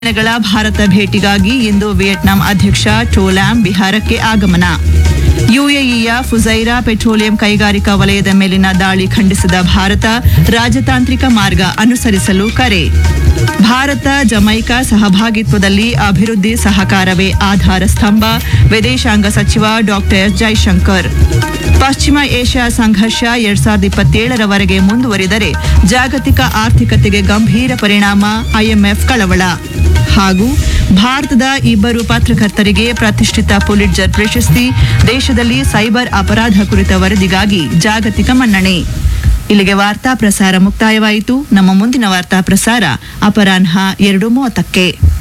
ದಿನಗಳ ಭಾರತ ಭೇಟಿಗಾಗಿ ಇಂದು ವಿಯೆಟ್ನಾಂ ಅಧ್ಯಕ್ಷ ಟೋಲಾಂ ಬಿಹಾರಕ್ಕೆ ಆಗಮನ ಯುಎಇಯ ಫುಜೈರಾ ಪೆಟ್ರೋಲಿಯಂ ಕೈಗಾರಿಕಾ ವಲಯದ ಮೇಲಿನ ದಾಳಿ ಖಂಡಿಸಿದ ಭಾರತ ರಾಜತಾಂತ್ರಿಕ ಮಾರ್ಗ ಅನುಸರಿಸಲು ಕರೆ ಭಾರತ ಜಮೈಕಾ ಸಹಭಾಗಿತ್ವದಲ್ಲಿ ಅಭಿವೃದ್ಧಿ ಸಹಕಾರವೇ ಆಧಾರ ಸ್ತಂಭ ವಿದೇಶಾಂಗ ಸಚಿವ ಡಾಕ್ಟರ್ ಜೈಶಂಕರ್ ಪಶ್ಚಿಮ ಏಷ್ಯಾ ಸಂಘರ್ಷ ಎರಡ್ ಸಾವಿರದ ಇಪ್ಪತ್ತೇಳರವರೆಗೆ ಮುಂದುವರಿದರೆ ಜಾಗತಿಕ ಆರ್ಥಿಕತೆಗೆ ಗಂಭೀರ ಪರಿಣಾಮ ಐಎಂಎಫ್ ಕಳವಳ ಹಾಗೂ ಭಾರತದ ಇಬ್ಬರು ಪತ್ರಕರ್ತರಿಗೆ ಪ್ರತಿಷ್ಠಿತ ಪುಲಿಟ್ಜರ್ ಪ್ರಶಸ್ತಿ ದೇಶದಲ್ಲಿ ಸೈಬರ್ ಅಪರಾಧ ಕುರಿತ ವರದಿಗಾಗಿ ಜಾಗತಿಕ ಮನ್ನಣೆ ಇಲ್ಲಿಗೆ ವಾರ್ತಾ ಪ್ರಸಾರ ಮುಕ್ತಾಯವಾಯಿತು ನಮ್ಮ ಮುಂದಿನ ವಾರ್ತಾ ಪ್ರಸಾರ ಅಪರಾಹ್ನ ಎರಡು ಮೂವತ್ತಕ್ಕೆ